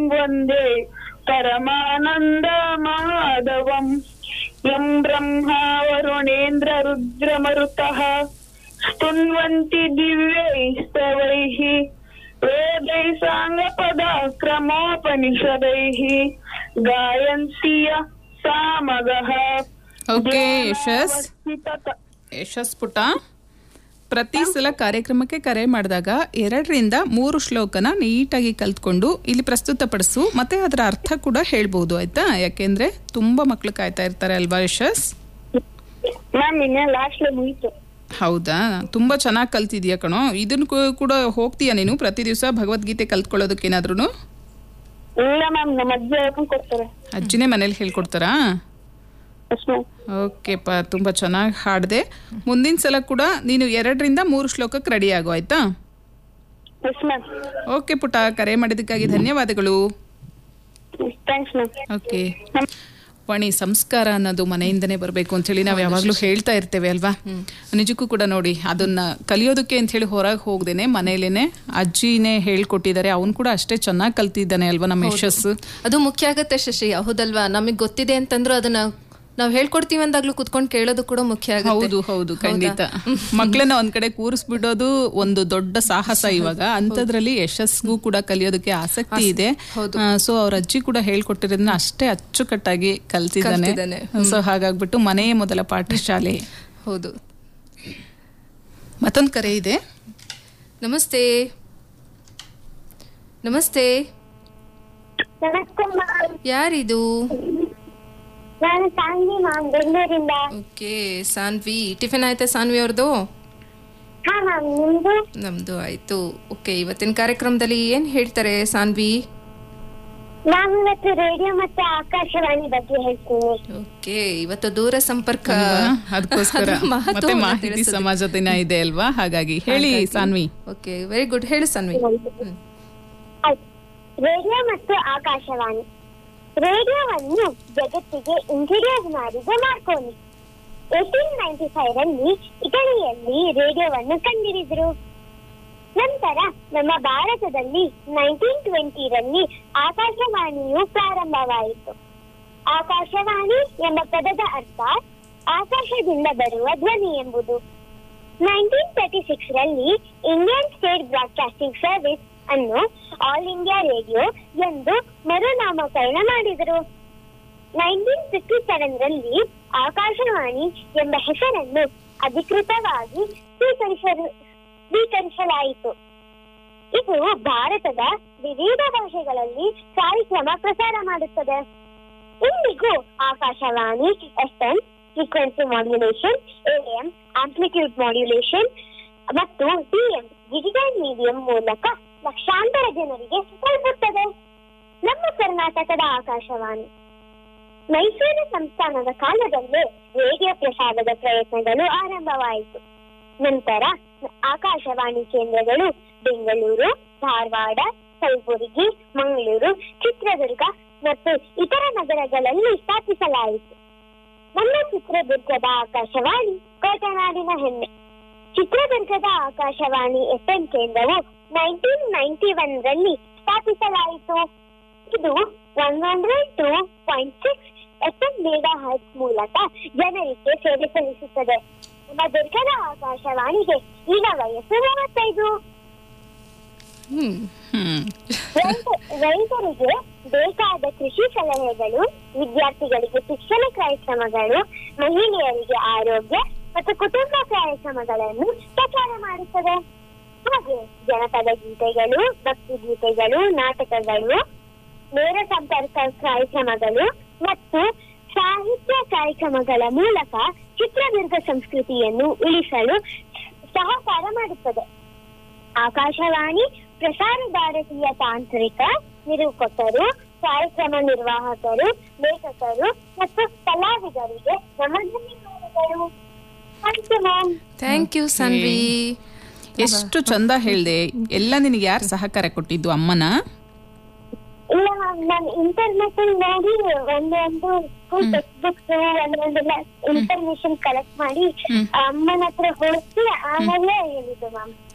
ವಂದೇ ಪರಮಾನಂದ ಮಾಧವಂ ಯಂ ಬ್ರಹ್ಮ ವರುಣೇಂದ್ರ ರುದ್ರ ಮರುತಃ ಸ್ತುನ್ವಂತಿ ದಿವ್ಯೈಸ್ತವೈಃ ವೇದೈ ಸಾಂಗಪದ ಕ್ರಮೋಪನಿಷದೈಃ ಗಾಯಂತಿಯ ಸಾಮಗಃ ಓಕೆ ಯಶಸ್ ಯಶಸ್ ಪುಟ ಪ್ರತಿ ಸಲ ಕಾರ್ಯಕ್ರಮಕ್ಕೆ ಕರೆ ಮಾಡಿದಾಗ ಎರಡರಿಂದ ಮೂರು ಶ್ಲೋಕನ ನೀಟಾಗಿ ಕಲ್ತ್ಕೊಂಡು ಇಲ್ಲಿ ಪ್ರಸ್ತುತಪಡಿಸು ಮತ್ತೆ ಅದರ ಅರ್ಥ ಕೂಡ ಹೇಳ್ಬೋದು ಆಯ್ತಾ ಯಾಕೆಂದ್ರೆ ತುಂಬಾ ಮಕ್ಳು ಕಾಯ್ತಾ ಇರ್ತಾರೆ ಅಲ್ವಾ ಯಶಸ್ ಮ್ಯಾಮ್ ಇನ್ನ ಲಾಸ್ಟ್ ಮುಗೀತು ಹೌದಾ ತುಂಬಾ ಚೆನ್ನಾಗಿ ಕಲ್ತಿದ್ಯಾ ಕಣೋ ಇದನ್ನು ಕೂ- ಕೂಡ ಹೋಗ್ತೀಯಾ ನೀನು ಪ್ರತಿ ದಿವಸ ಭಗವದ್ಗೀತೆ ಕಲ್ತ್ಕೊಳ್ಳೋದಕ್ಕೇನಾದ್ರೂ ಇಲ್ಲ ಮ್ಯಾಮ್ ನಮ್ಮ ಅಜ್ಜಿ ಹೇಳ್ಕೊಂಡ್ ಕೊಡ್ತಾರೆ ಅಜ್ಜಿನೇ ಮನೇಲಿ ಹೇಳ್ಕೊಡ್ತಾರಾ ಎಸ್ ಮ್ಯಾಮ್ ಓಕೆಪ್ಪ ತುಂಬ ಚೆನ್ನಾಗಿ ಹಾಡಿದೆ ಮುಂದಿನ ಸಲ ಕೂಡ ನೀನು ಎರಡರಿಂದ ಮೂರು ಶ್ಲೋಕಕ್ಕೆ ರೆಡಿ ಆಗು ಆಯ್ತಾ ಎಸ್ ಮ್ಯಾಮ್ ಓಕೆ ಪುಟ ಕರೆ ಮಾಡಿದ್ದಕ್ಕಾಗಿ ಧನ್ಯವಾದಗಳು ಥ್ಯಾಂಕ್ಸ್ ಮ್ಯಾಮ್ ಓಕೆ ವಾಣಿ ಸಂಸ್ಕಾರ ಅನ್ನೋದು ಮನೆಯಿಂದನೇ ಬರಬೇಕು ಅಂತೇಳಿ ನಾವು ಯಾವಾಗಲೂ ಹೇಳ್ತಾ ಇರ್ತೇವೆ ಅಲ್ವಾ ನಿಜಕ್ಕೂ ಕೂಡ ನೋಡಿ ಅದನ್ನ ಕಲಿಯೋದಕ್ಕೆ ಅಂತ ಹೇಳಿ ಹೊರಗೆ ಹೋಗ್ದೇನೆ ಮನೇಲೇನೆ ಅಜ್ಜಿನೇ ಹೇಳ್ಕೊಟ್ಟಿದ್ದಾರೆ ಅವನು ಕೂಡ ಅಷ್ಟೇ ಚೆನ್ನಾಗಿ ಕಲ್ತಿದ್ದಾನೆ ಅಲ್ವಾ ನಮ್ಮ ಯಶಸ್ಸು ಅದು ಮುಖ್ಯ ಆಗತ್ತೆ ಶಶಿ ಹೌದಲ್ವಾ ನಮಗ್ ಗೊತ್ತಿದೆ ಅಂತಂದ್ರೂ ಅದನ್ನ ನಾವ್ ಹೇಳ್ಕೊಡ್ತೀವಿ ಅಂದಾಗ್ಲೂ ಕುತ್ಕೊಂಡ್ ಕೇಳೋದು ಕೂಡ ಮುಖ್ಯ ಆಗುತ್ತೆ ಹೌದು ಹೌದು ಖಂಡಿತ ಮಕ್ಕಳನ್ನ ಒಂದ್ ಕಡೆ ಕೂರಿಸ್ಬಿಡೋದು ಒಂದು ದೊಡ್ಡ ಸಾಹಸ ಇವಾಗ ಅಂತದ್ರಲ್ಲಿ ಯಶಸ್ಗೂ ಕೂಡ ಕಲಿಯೋದಕ್ಕೆ ಆಸಕ್ತಿ ಇದೆ ಸೊ ಅವ್ರ ಅಜ್ಜಿ ಕೂಡ ಹೇಳ್ಕೊಟ್ಟಿರೋದನ್ನ ಅಷ್ಟೇ ಅಚ್ಚುಕಟ್ಟಾಗಿ ಕಲ್ತಿದ್ದಾನೆ ಕಲ್ತಿದ್ದಾನೆ. ಸೊ ಹಾಗಾಗ್ಬಿಟ್ಟು ಮನೆಯೇ ಮೊದಲ ಪಾಠಶಾಲೆ ಹೌದು ಮತ್ತೊಂದು ಕರೆ ಇದೆ ನಮಸ್ತೆ ನಮಸ್ತೆ ನಮಸ್ತೆ ಮ್ಯಾಮ್ ಯಾರಿದು ನಾನು ಸಾಂಗಿ ಮ್ಯಾಮ್ ಬೆಂಗಳೂರಿಂದ ಓಕೆ ಸಾನ್ವಿ ಟಿಫಿನ್ ಆಯ್ತಾ ಸಾನ್ವಿ ಅವ್ರದ್ದು ಹಾ ಮ್ಯಾಮ್ ನಿಮ್ದು ನಮ್ದು ಆಯ್ತು ಓಕೆ ಇವತ್ತಿನ ಕಾರ್ಯಕ್ರಮದಲ್ಲಿ ಏನ್ ಹೇಳ್ತಾರೆ ಸಾನ್ವಿ ಮ್ಯಾಮ್ ಇವತ್ತು ರೇಡಿಯೋ ಮತ್ತೆ ಆಕಾಶವಾಣಿ ಬಗ್ಗೆ ಹೇಳ್ತೀನಿ ಓಕೆ ಇವತ್ತು ದೂರ ಸಂಪರ್ಕ ಅಲ್ವಾ? ಅದಕ್ಕೋಸ್ಕರ ಅದ್ರ ಮತ್ತೆ ಮಹತ್ವವನ್ನ ಮಾಹಿತಿ ತಿಳಿಸುತ್ತೆ. ಸಮಾಜ ದಿನ ಇದೆ ಅಲ್ವಾ ಹಾಗಾಗಿ ಹೇಳಿ ಸಾನ್ವಿ ಓಕೆ ವೆರಿ ಗುಡ್ ಹೇಳು ಸಾನ್ವಿ ಹ್ಮ್. ಆಯ್ತು ರೇಡಿಯೋ ಮತ್ತು ಆಕಾಶವಾಣಿ ರೇಡಿಯೋವನ್ನು ಜಗತ್ತಿಗೆ ಇಂಟ್ರೊಡ್ಯೂಸ್ ಮಾಡಿದ ಮಾರ್ಕೋನಿ ಏಟೀನ್ ನೈನ್ಟಿ ಫೈವ್ ರಲ್ಲಿ ಇಟಲಿಯಲ್ಲಿ ರೇಡಿಯೋವನ್ನು ಕಂಡಿಡಿದ್ರು ನಂತರ ನಮ್ಮ ಭಾರತದಲ್ಲಿ ನೈನ್ಟೀನ್ ಟ್ವೆಂಟಿ ರಲ್ಲಿ ಆಕಾಶವಾಣಿಯು ಪ್ರಾರಂಭವಾಯಿತು ಆಕಾಶವಾಣಿ ಎಂಬ ಪದದ ಅರ್ಥ ಆಕಾಶದಿಂದ ಬರುವ ಧ್ವನಿ ಎಂಬುದು ನೈನ್ಟೀನ್ ತರ್ಟಿ ಸಿಕ್ಸ್ ರಲ್ಲಿ ಇಂಡಿಯನ್ ಸ್ಟೇಟ್ ಬ್ರಾಡ್ಕಾಸ್ಟಿಂಗ್ ಸರ್ವಿಸ್ ಅನ್ನು ಆಲ್ ಇಂಡಿಯಾ ರೇಡಿಯೋ ಎಂದು ಮರುನಾಮಕರಣ ಮಾಡಿದರು ನೈನ್ಟೀನ್ ಫಿಫ್ಟಿ ಸೆವೆನ್ ರಲ್ಲಿ ಆಕಾಶವಾಣಿ ಎಂಬ ಹೆಸರನ್ನು ಅಧಿಕೃತವಾಗಿ ಸ್ವೀಕರಿಸಲು ಸ್ವೀಕರಿಸಲಾಯಿತು ಇದು ಭಾರತದ ವಿವಿಧ ಭಾಷೆಗಳಲ್ಲಿ ಕಾರ್ಯಕ್ರಮ ಪ್ರಸಾರ ಮಾಡುತ್ತದೆ ಇಂದಿಗೂ Akashvani FM frequency modulation AM amplitude modulation ಮತ್ತು ಟಿಎಂ ಡಿಜಿಟಲ್ ಮೀಡಿಯಂ ಮೂಲಕ ಲಕ್ಷಾಂತರ ಜನರಿಗೆ ತಲುಪುತ್ತದೆ ನಮ್ಮ ಕರ್ನಾಟಕದ ಆಕಾಶವಾಣಿ ಮೈಸೂರು ಸಂಸ್ಥಾನದ ಕಾಲದಲ್ಲೇ ರೇಡಿಯೋ ಪ್ರಸಾರದ ಪ್ರಯತ್ನಗಳು ಆರಂಭವಾಯಿತು ನಂತರ ಆಕಾಶವಾಣಿ ಕೇಂದ್ರಗಳು ಬೆಂಗಳೂರು ಧಾರವಾಡ ಕಲಬುರಗಿ ಮಂಗಳೂರು ಚಿತ್ರದುರ್ಗ ಮತ್ತು ಇತರ ನಗರಗಳಲ್ಲಿ ಸ್ಥಾಪಿಸಲಾಯಿತು ನಮ್ಮ ಚಿತ್ರದುರ್ಗದ ಆಕಾಶವಾಣಿ ಕೋಟನಾಡಿನ ಹೆಮ್ಮೆ ಚಿತ್ರದುರ್ಗದ ಆಕಾಶವಾಣಿ ಎಫ್ಎಂ ಕೇಂದ್ರವು ನೈನ್ಟೀನ್ ನೈನ್ಟಿ ಒನ್ ರಲ್ಲಿ ಸ್ಥಾಪಿಸಲಾಯಿತು ಇದು one hundred two point six FM megahertz ಮೂಲಕ ಜನರಿಗೆ ಸೇವೆ ಸಲ್ಲಿಸುತ್ತದೆ ನಮ್ಮ ದುರ್ಗದ ಆಕಾಶವಾಣಿಗೆ ಈಗ ವಯಸ್ಸು ಮೂವತ್ತೈದು ಹ್ಮ್ ಹ್ಮ್ ರೈತ- ರೈತರಿಗೆ ಬೇಕಾದ ಕೃಷಿ ಸಲಹೆಗಳು ವಿದ್ಯಾರ್ಥಿಗಳಿಗೆ ಶಿಕ್ಷಣ ಕಾರ್ಯಕ್ರಮಗಳು ಮಹಿಳೆಯರಿಗೆ ಆರೋಗ್ಯ ಮತ್ತು ಕುಟುಂಬ ಕಾರ್ಯಕ್ರಮಗಳನ್ನು ಪ್ರಚಾರ ಮಾಡುತ್ತದೆ ಹಾಗೆ ಜನಪದ ಗೀತೆಗಳು ಭಕ್ತಿ ಗೀತೆಗಳು ನಾಟಕಗಳು ನೇರ ಸಂಪರ್ಕ ಕಾರ್ಯಕ್ರಮಗಳು ಮತ್ತು ಸಾಹಿತ್ಯ ಕಾರ್ಯಕ್ರಮಗಳ ಮೂಲಕ ಚಿತ್ರದುರ್ಗ ಸಂಸ್ಕೃತಿಯನ್ನು ಉಳಿಸಲು ಸಹಕಾರ ಮಾಡುತ್ತದೆ ಆಕಾಶವಾಣಿ ಪ್ರಸಾರ ಭಾರತೀಯ ತಾಂತ್ರಿಕ ನಿರೂಪಕರು ಕಾರ್ಯಕ್ರಮ ನಿರ್ವಾಹಕರು ಲೇಖಕರು ಮತ್ತು ಕಲಾವಿದರಿಗೆ ನಮ್ಮ ಧನ್ಯವಾದಗಳು thank you ma'am thank you Sanvi ಎಷ್ಟು ಚಂದ ಹೇಳ್ದೆ ಎಲ್ಲ ನಿನಗೆ ಯಾರು ಸಹಕಾರ ಕೊಟ್ಟಿದ್ದು ಅಮ್ಮನ ಇಲ್ಲ ಮ್ಯಾಮ್ ನಾನು ಇಂಟರ್ನೆಟ್ ನೋಡಿ ಒಂದೊಂದು ಸ್ಕೂಲ್ ಟೆಕ್ಸ್ಟ್ ಬುಕ್ಸ್ ಒಂದೊಂದೆಲ್ಲ ಇನ್ಫಾರ್ಮೇಶನ್ ಕಲೆಕ್ಟ್ ಮಾಡಿ ಅಮ್ಮನ ಹತ್ರ ಹೋಗಿ ಆಮೇಲೆ ಹೇಳಿದ್ದು ಮ್ಯಾಮ್